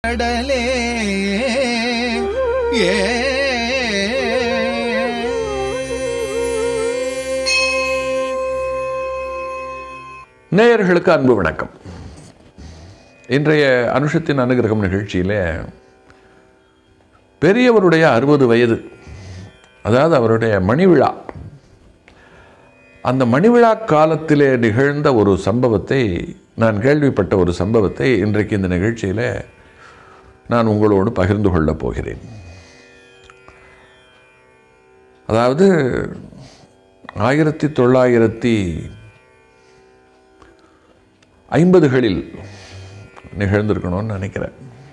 கடலே ஏ நேயர்களுக்கு அன்பு வணக்கம் இன்றைய அனுஷத்தின் அனுகிரகம் நிகழ்ச்சியிலே பெரியவருடைய அறுபது வயது அதாவது அவருடைய மணிவிழா அந்த மணிவிழா காலத்திலே நிகழ்ந்த ஒரு சம்பவத்தை நான் கேள்விப்பட்ட ஒரு சம்பவத்தை இன்றைக்கு இந்த நிகழ்ச்சியிலே நான் உங்களோடு பகிர்ந்து கொள்ளப் போகிறேன் அதாவது ஆயிரத்தி தொள்ளாயிரத்தி ஐம்பதுகளில் நிகழ்ந்திருக்கணும்னு நினைக்கிறேன்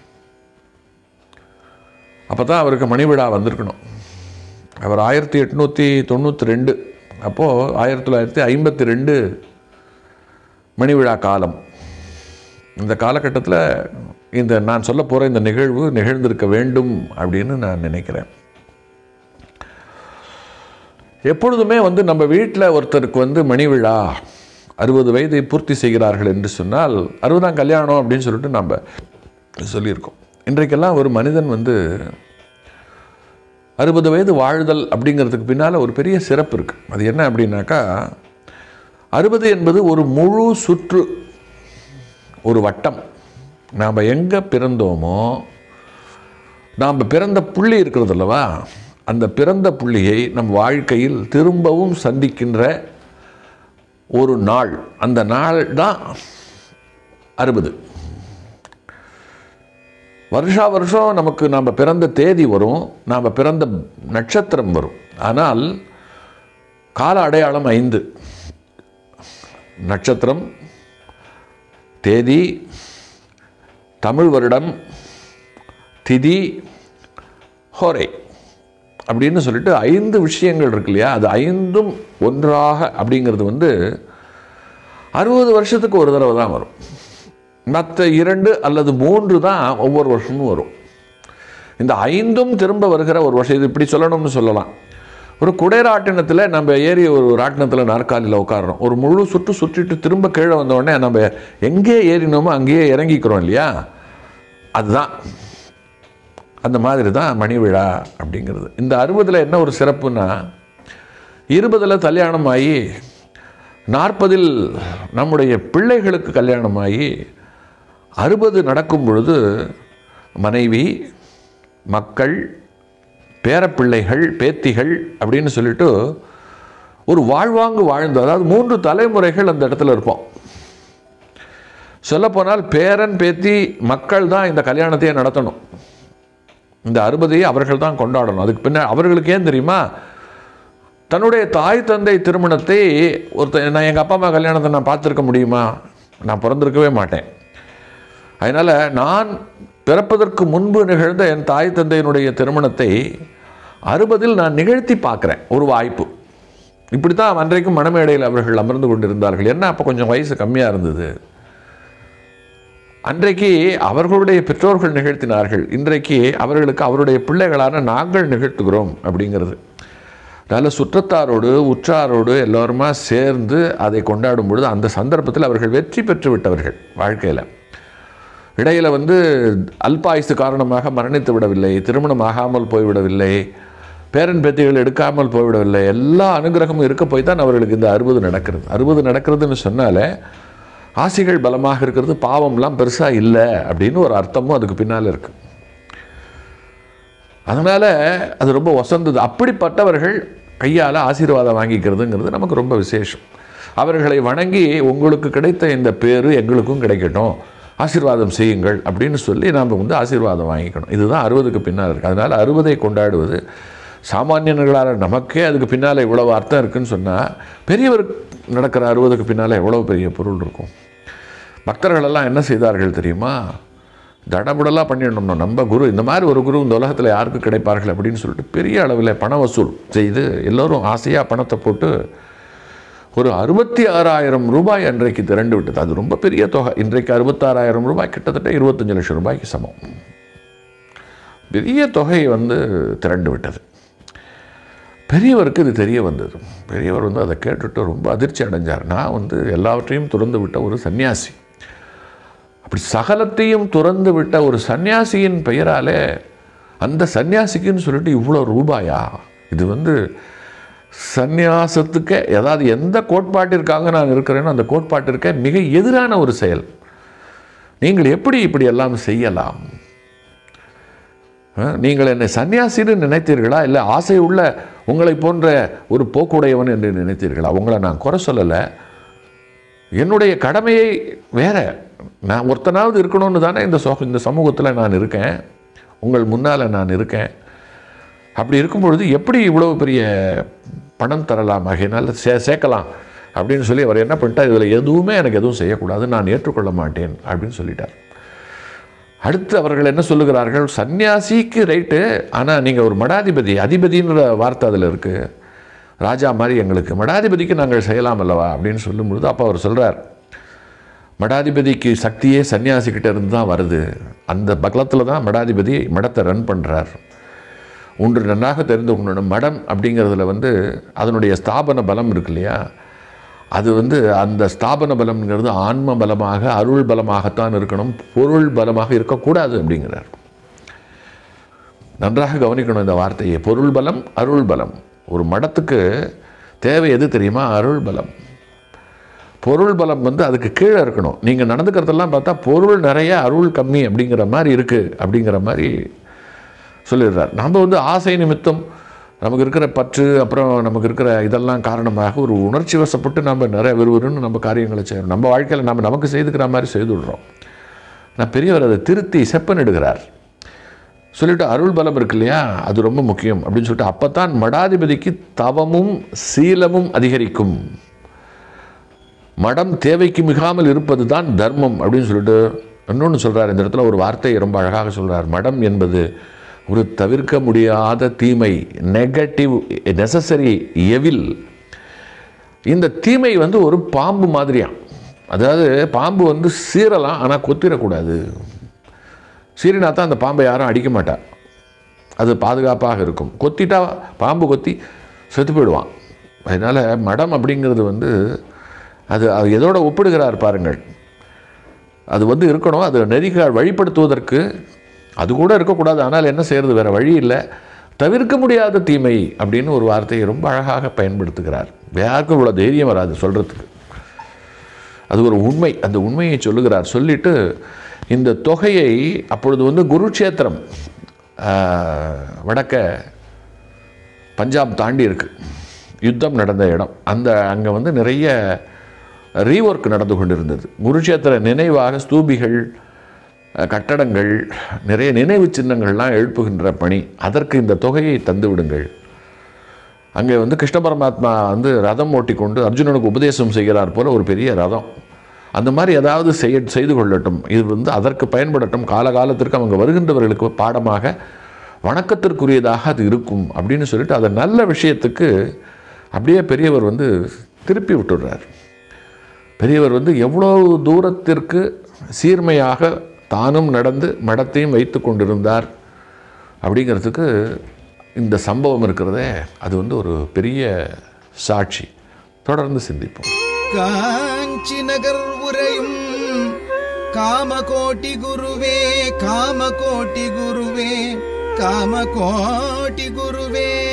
அப்போ தான் அவருக்கு மணிவிழா வந்திருக்கணும் அவர் ஆயிரத்தி எட்நூற்றி தொண்ணூற்றி ரெண்டு அப்போது ஆயிரத்தி தொள்ளாயிரத்தி ஐம்பத்தி ரெண்டு மணிவிழா காலம் இந்த காலகட்டத்தில் இந்த நான் சொல்ல போகிற இந்த நிகழ்வு நிகழ்ந்திருக்க வேண்டும் அப்படின்னு நான் நினைக்கிறேன் எப்பொழுதுமே வந்து நம்ம வீட்டில் ஒருத்தருக்கு வந்து மணி விழா அறுபது வயதை பூர்த்தி செய்கிறார்கள் என்று சொன்னால் அறுபதாம் கல்யாணம் அப்படின்னு சொல்லிட்டு நம்ம சொல்லியிருக்கோம் இன்றைக்கெல்லாம் ஒரு மனிதன் வந்து அறுபது வயது வாழ்தல் அப்படிங்கிறதுக்கு பின்னால் ஒரு பெரிய சிறப்பு இருக்குது அது என்ன அப்படின்னாக்கா அறுபது என்பது ஒரு முழு சுற்று ஒரு வட்டம் நாம் எங்கே பிறந்தோமோ நாம் பிறந்த புள்ளி இருக்கிறது அல்லவா அந்த பிறந்த புள்ளியை நம் வாழ்க்கையில் திரும்பவும் சந்திக்கின்ற ஒரு நாள் அந்த நாள் தான் அறுபது வருஷா வருஷம் நமக்கு நாம் பிறந்த தேதி வரும் நாம் பிறந்த நட்சத்திரம் வரும் ஆனால் கால அடையாளம் ஐந்து நட்சத்திரம் தேதி தமிழ் வருடம் திதி ஹோரை அப்படின்னு சொல்லிட்டு ஐந்து விஷயங்கள் இருக்கு இல்லையா அது ஐந்தும் ஒன்றாக அப்படிங்கிறது வந்து அறுபது வருஷத்துக்கு ஒரு தடவை தான் வரும் மற்ற இரண்டு அல்லது மூன்று தான் ஒவ்வொரு வருஷமும் வரும் இந்த ஐந்தும் திரும்ப வருகிற ஒரு வருஷம் இது இப்படி சொல்லணும்னு சொல்லலாம் ஒரு குடைராட்டினத்தில் நம்ம ஏறி ஒரு ராட்டினத்தில் நாற்காலியில் உட்காடுறோம் ஒரு முழு சுற்று சுற்றிட்டு திரும்ப கீழே வந்த உடனே நம்ம எங்கே ஏறினோமோ அங்கேயே இறங்கிக்கிறோம் இல்லையா அதுதான் அந்த மாதிரி தான் மணி விழா அப்படிங்கிறது இந்த அறுபதில் என்ன ஒரு சிறப்புனா இருபதில் கல்யாணம் ஆகி நாற்பதில் நம்முடைய பிள்ளைகளுக்கு கல்யாணம் ஆகி அறுபது நடக்கும் பொழுது மனைவி மக்கள் பேரப்பிள்ளைகள் பேத்திகள் அப்படின்னு சொல்லிட்டு ஒரு வாழ்வாங்கு வாழ்ந்து அதாவது மூன்று தலைமுறைகள் அந்த இடத்துல இருப்போம் சொல்லப்போனால் பேரன் பேத்தி மக்கள் தான் இந்த கல்யாணத்தையே நடத்தணும் இந்த அறுபதையை அவர்கள் தான் கொண்டாடணும் அதுக்கு பின்ன அவர்களுக்கு ஏன் தெரியுமா தன்னுடைய தாய் தந்தை திருமணத்தை ஒருத்த நான் எங்கள் அப்பா அம்மா கல்யாணத்தை நான் பார்த்துருக்க முடியுமா நான் பிறந்திருக்கவே மாட்டேன் அதனால் நான் பிறப்பதற்கு முன்பு நிகழ்ந்த என் தாய் தந்தையினுடைய திருமணத்தை அறுபதில் நான் நிகழ்த்தி பார்க்குறேன் ஒரு வாய்ப்பு இப்படி தான் அன்றைக்கும் மணமேடையில் அவர்கள் அமர்ந்து கொண்டிருந்தார்கள் என்ன அப்போ கொஞ்சம் வயசு கம்மியாக இருந்தது அன்றைக்கு அவர்களுடைய பெற்றோர்கள் நிகழ்த்தினார்கள் இன்றைக்கு அவர்களுக்கு அவருடைய பிள்ளைகளான நாங்கள் நிகழ்த்துகிறோம் அப்படிங்கிறது நல்ல சுற்றத்தாரோடு உற்றாரோடு எல்லோருமா சேர்ந்து அதை கொண்டாடும் பொழுது அந்த சந்தர்ப்பத்தில் அவர்கள் வெற்றி பெற்று விட்டவர்கள் வாழ்க்கையில் இடையில் வந்து அல்பாயுசு காரணமாக மரணித்து விடவில்லை திருமணம் ஆகாமல் போய்விடவில்லை பேரன் பேத்திகள் எடுக்காமல் போய்விடவில்லை எல்லா அனுகிரகமும் இருக்க போய் தான் அவர்களுக்கு இந்த அறுபது நடக்கிறது அறுபது நடக்கிறதுன்னு சொன்னாலே ஆசைகள் பலமாக இருக்கிறது பாவம்லாம் பெருசாக இல்லை அப்படின்னு ஒரு அர்த்தமும் அதுக்கு பின்னால் இருக்குது அதனால் அது ரொம்ப வசந்தது அப்படிப்பட்டவர்கள் கையால் ஆசீர்வாதம் வாங்கிக்கிறதுங்கிறது நமக்கு ரொம்ப விசேஷம் அவர்களை வணங்கி உங்களுக்கு கிடைத்த இந்த பேரு எங்களுக்கும் கிடைக்கட்டும் ஆசீர்வாதம் செய்யுங்கள் அப்படின்னு சொல்லி நாம் வந்து ஆசீர்வாதம் வாங்கிக்கணும் இதுதான் அறுபதுக்கு பின்னால் இருக்குது அதனால் அறுபதை கொண்டாடுவது சாமானியர்களால் நமக்கே அதுக்கு பின்னால் இவ்வளவு அர்த்தம் இருக்குன்னு சொன்னால் பெரியவர் நடக்கிற அறுபதுக்கு பின்னால் எவ்வளோ பெரிய பொருள் இருக்கும் பக்தர்களெல்லாம் என்ன செய்தார்கள் தெரியுமா தடபுடலாக பண்ணிடணும் நம்ம குரு இந்த மாதிரி ஒரு குரு இந்த உலகத்தில் யாருக்கு கிடைப்பார்கள் அப்படின்னு சொல்லிட்டு பெரிய அளவில் பண வசூல் செய்து எல்லோரும் ஆசையாக பணத்தை போட்டு ஒரு அறுபத்தி ஆறாயிரம் ரூபாய் அன்றைக்கு திரண்டு விட்டது அது ரொம்ப பெரிய தொகை இன்றைக்கு அறுபத்தாறாயிரம் ரூபாய் கிட்டத்தட்ட இருபத்தஞ்சு லட்சம் ரூபாய்க்கு சமம் பெரிய தொகை வந்து திரண்டு விட்டது பெரியவருக்கு இது தெரிய வந்தது பெரியவர் வந்து அதை கேட்டுட்டு ரொம்ப அதிர்ச்சி அடைஞ்சார் நான் வந்து எல்லாவற்றையும் துறந்து விட்ட ஒரு சன்னியாசி அப்படி சகலத்தையும் துறந்து விட்ட ஒரு சன்னியாசியின் பெயராலே அந்த சன்னியாசிக்குன்னு சொல்லிட்டு இவ்வளோ ரூபாயா இது வந்து சந்நியாசத்துக்கு ஏதாவது எந்த கோட்பாட்டிற்காக நான் இருக்கிறேனோ அந்த கோட்பாட்டிற்கு மிக எதிரான ஒரு செயல் நீங்கள் எப்படி இப்படி எல்லாம் செய்யலாம் அஹ், நீங்கள் என்னை சன்னியாசின்னு நினைத்தீர்களா இல்லை ஆசை உள்ள உங்களை போன்ற ஒரு போக்குடையவன் என்று நினைத்தீர்களா உங்களை நான் குறை சொல்லலை என்னுடைய கடமையை வேற நான் ஒருத்தனாவது இருக்கணும்னு தானே இந்த சோ இந்த சமூகத்தில் நான் இருக்கேன் உங்கள் முன்னால் நான் இருக்கேன் அப்படி இருக்கும் பொழுது எப்படி இவ்வளவு பெரிய பணம் தரலாம் ஆகையினால சே சேர்க்கலாம் அப்படின்னு சொல்லி அவர் என்ன பண்ணிட்டார் இதில் எதுவுமே எனக்கு எதுவும் செய்யக்கூடாது நான் ஏற்றுக்கொள்ள மாட்டேன் அப்படின்னு சொல்லிட்டார் அடுத்து அவர்கள் என்ன சொல்லுகிறார்கள் சன்னியாசிக்கு ரைட்டு ஆனால் நீங்கள் ஒரு மடாதிபதி அதிபதின்ற வார்த்தை அதில் இருக்குது ராஜா மாதிரி எங்களுக்கு மடாதிபதிக்கு நாங்கள் செய்யலாம் அல்லவா அப்படின்னு சொல்லும்பொழுது அப்போ அவர் சொல்கிறார் மடாதிபதிக்கு சக்தியே சன்னியாசிக்கிட்ட இருந்து தான் வருது அந்த பக்கத்தில் தான் மடாதிபதி மடத்தை ரன் பண்ணுறார் ஒன்று நன்றாக தெரிந்து கொள்ளணும் மடம் அப்படிங்கிறதுல வந்து அதனுடைய ஸ்தாபன பலம் இருக்கு இல்லையா அது வந்து அந்த ஸ்தாபன பலம்ங்கிறது ஆன்ம பலமாக அருள் பலமாகத்தான் இருக்கணும் பொருள் பலமாக இருக்கக்கூடாது அப்படிங்கிறார் நன்றாக கவனிக்கணும் இந்த வார்த்தையை பொருள் பலம் அருள் பலம் ஒரு மடத்துக்கு தேவை எது தெரியுமா அருள் பலம் பொருள் பலம் வந்து அதுக்கு கீழே இருக்கணும் நீங்கள் நடந்துக்கிறதெல்லாம் பார்த்தா பொருள் நிறைய அருள் கம்மி அப்படிங்கிற மாதிரி இருக்குது அப்படிங்கிற மாதிரி சொல்லிடுறார் நம்ம வந்து ஆசை நிமித்தம் நமக்கு இருக்கிற பற்று அப்புறம் நமக்கு இருக்கிற இதெல்லாம் காரணமாக ஒரு உணர்ச்சி வசப்பட்டு நம்ம நிறைய விறுவிறுன்னு நம்ம காரியங்களை செய்யணும் நம்ம வாழ்க்கையில் நம்ம நமக்கு செய்துக்கிற மாதிரி செய்து விடுறோம் நான் பெரியவர் அதை திருத்தி செப்பனிடுகிறார் சொல்லிட்டு அருள் பலம் இருக்கு இல்லையா அது ரொம்ப முக்கியம் அப்படின்னு சொல்லிட்டு அப்பத்தான் மடாதிபதிக்கு தவமும் சீலமும் அதிகரிக்கும் மடம் தேவைக்கு மிகாமல் இருப்பது தான் தர்மம் அப்படின்னு சொல்லிட்டு இன்னொன்று சொல்றார் இந்த இடத்துல ஒரு வார்த்தையை ரொம்ப அழகாக சொல்றார் மடம் என்பது ஒரு தவிர்க்க முடியாத தீமை நெகட்டிவ் நெசசரி எவில் இந்த தீமை வந்து ஒரு பாம்பு மாதிரியாம் அதாவது பாம்பு வந்து சீரலாம் ஆனால் கொத்திடக்கூடாது சீரினா தான் அந்த பாம்பை யாரும் அடிக்க மாட்டா அது பாதுகாப்பாக இருக்கும் கொத்திட்டா பாம்பு கொத்தி செத்து போயிடுவான் அதனால் மடம் அப்படிங்கிறது வந்து அது அது எதோட ஒப்பிடுகிறார் பாருங்கள் அது வந்து இருக்கணும் அது நெறிக வழிப்படுத்துவதற்கு அது கூட இருக்கக்கூடாது ஆனால் என்ன செய்கிறது வேறு வழி இல்லை தவிர்க்க முடியாத தீமை அப்படின்னு ஒரு வார்த்தையை ரொம்ப அழகாக பயன்படுத்துகிறார் யாருக்கும் இவ்வளோ தைரியம் வராது சொல்கிறதுக்கு அது ஒரு உண்மை அந்த உண்மையை சொல்லுகிறார் சொல்லிட்டு இந்த தொகையை அப்பொழுது வந்து குருட்சேத்திரம் ஆஹ், வடக்க பஞ்சாப் தாண்டி இருக்கு யுத்தம் நடந்த இடம் அந்த அங்கே வந்து நிறைய ரீஒர்க் நடந்து கொண்டிருந்தது குருட்சேத்திர நினைவாக ஸ்தூபிகள் அஹ், கட்டடங்கள் நிறைய நினைவு சின்னங்கள்லாம் எழுப்புகின்ற பணி அதற்கு இந்த தொகையை தந்து விடுங்கள் அங்கே வந்து கிருஷ்ண பரமாத்மா வந்து ரதம் ஓட்டிக்கொண்டு அர்ஜுனனுக்கு உபதேசம் செய்கிறார் போல ஒரு பெரிய ரதம் அந்த மாதிரி ஏதாவது செய்ய செய்து கொள்ளட்டும் இது வந்து அதற்கு பயன்படட்டும் காலகாலத்திற்கு அவங்க வருகின்றவர்களுக்கு பாடமாக வணக்கத்திற்குரியதாக அது இருக்கும் அப்படின்னு சொல்லிட்டு அதை நல்ல விஷயத்துக்கு அப்படியே பெரியவர் வந்து திருப்பி விட்டுடுறார் பெரியவர் வந்து எவ்வளோ தூரத்திற்கு சீர்மையாக தானும் நடந்து மடத்தையும் வைத்து கொண்டிருந்தார் அப்படிங்கிறதுக்கு இந்த சம்பவம் இருக்கிறதே அது வந்து ஒரு பெரிய சாட்சி தொடர்ந்து சிந்திப்போம் காஞ்சி நகர் உரையும் காமகோட்டி குருவே காமகோட்டி குருவே காமகோட்டி குருவே